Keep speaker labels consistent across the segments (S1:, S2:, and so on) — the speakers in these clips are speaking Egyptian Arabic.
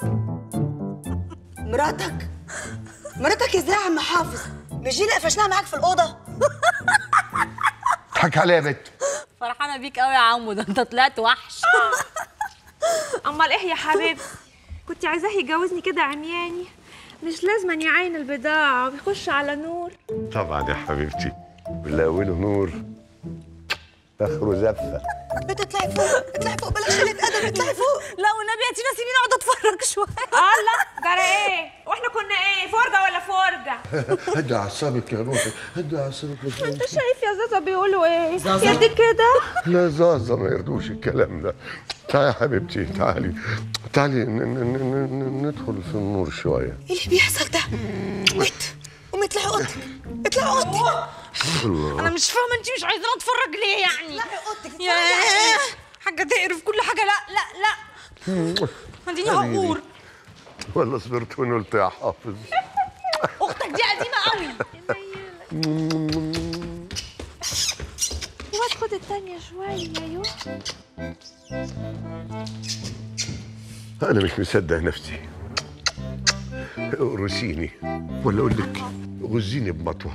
S1: مراتك مراتك ازاي يا عم حافظ مش دي اللي قفشناها معاك في الاوضه
S2: اضحك عليها يا بت
S3: فرحانه بيك قوي يا عمو ده انت طلعت وحش
S4: امال ايه يا حبيبتي كنت عايزاه يجوزني كده عمياني مش لازم يعين البضاعة ويخش على نور
S2: طبعا يا حبيبتي بالله اوله نور اخره زفه
S1: بتطلعي فوق اطلعي فوق بلاش قله ادب اطلعي فوق
S3: لا والنبي يا تينا سيبيني اقعد اتفرج شويه
S4: الله جرى ايه واحنا كنا ايه فرجة ولا فرجة
S2: هدي اعصابك يا روحي هدي اعصابك يا
S4: انت شايف يا زازا بيقولوا ايه يدي كده
S2: لا زازا ما يرضوش الكلام ده تعالي يا حبيبتي تعالي تعالي ن- ن- ن- ن- ندخل في النور شويه
S1: ايه اللي بيحصل ده ويت قومي اطلعي اوضتك اطلعي اوضتك
S3: انا مش فاهمه انت مش عايزاني اتفرج ليه يعني
S1: اطلعي اوضتك
S3: يا حاجه تقرف كل حاجه لا لا لا اديني هقور
S2: ولا صبرت ونقولت يا حافظ
S3: اختك دي قديمه قوي
S4: واد خد التانية شوية يو
S2: انا مش مصدق نفسي قرصيني ولا اقول لك غزيني بمطوه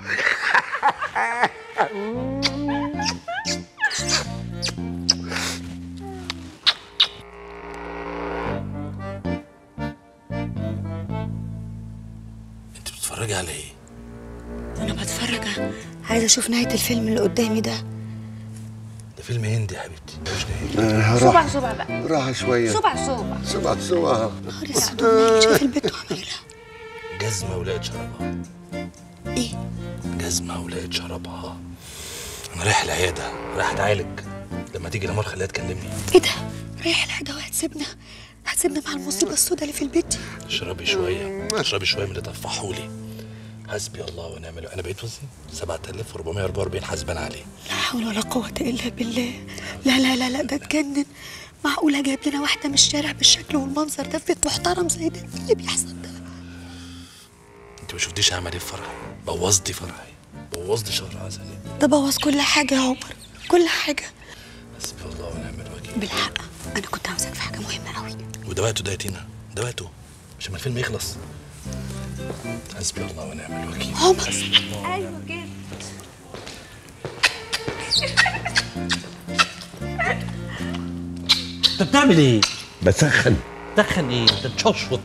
S5: انت بتتفرجي على ايه؟
S1: انا بتفرج عايزه اشوف نهايه الفيلم اللي قدامي ده
S5: ده فيلم هندي يا حبيبتي مش نهائي
S4: صبع صبع بقى
S2: راحه شويه
S4: صبع صبع
S2: سبعة سبعة
S1: نهار اسود أمال شايف البيت وعمل لها
S5: جزمه ولقيت شرابها
S1: ايه
S5: جزمه ولقيت شرابها انا رايح العياده رايح اتعالج لما تيجي الامور خليها تكلمني
S1: ايه ده رايح العياده وهتسيبنا هتسيبنا مع المصيبه السوداء اللي في البيت دي
S5: اشربي شويه اشربي شويه من اللي طفحولي حسبي الله ونعم الوكيل انا بقيت وزني 7444 حسبان عليه
S1: لا حول ولا قوه الا بالله لا لا لا لا ده اتجنن معقوله جايب لنا واحده من الشارع بالشكل والمنظر ده في بيت محترم زي ده إيه اللي بيحصل ده
S5: انت ما شفتيش عمل ايه في فرحي بوظتي فرحي بوظتي شهر عسلي
S1: ده بوظ كل حاجه يا عمر كل حاجه
S5: حسبي الله ونعم الوكيل
S1: بالحق انا كنت عاوزاك في حاجه مهمه قوي
S5: وده وقته ده يا تينا ده وقته عشان ما الفيلم يخلص حسبي الله ونعم الوكيل
S1: عمر
S4: ايوه كده
S6: انت بتعمل ايه؟
S2: بسخن
S6: تدخن ايه؟ انت بتششوط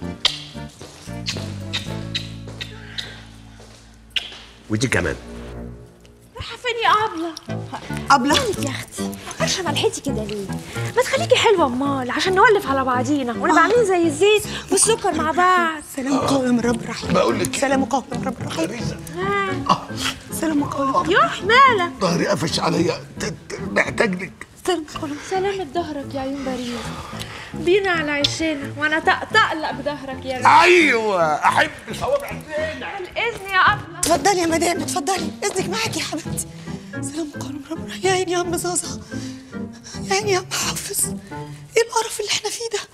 S2: ودي كمان
S4: رايحة فين يا أبلة؟
S1: ابله
S4: يا اختي قرشه ملحتي كده ليه؟ ما تخليكي حلوه امال عشان نولف على بعضينا ونبقى عاملين زي الزيت والسكر مع بعض
S1: سلام قوي من رب الرحيم
S2: بقول لك
S1: سلام قوي من رب الرحيم سلام قوي
S4: يوح مالك
S2: ظهري قفش عليا ت- ت- محتاج لك
S1: سلام قوي
S4: سلامة ظهرك يا عيون بريد بينا على عشنا وانا طقطقلق بظهرك يا رب
S2: ايوه احب صوابع الزينه
S4: الاذن يا ابله
S1: اتفضلي يا مدام اتفضلي اذنك معاكي يا حبيبتي سلام قوي من رب الرحيم يا عيني يا عم زازا يا عيني يا عم حافظ ايه القرف اللي احنا فيه ده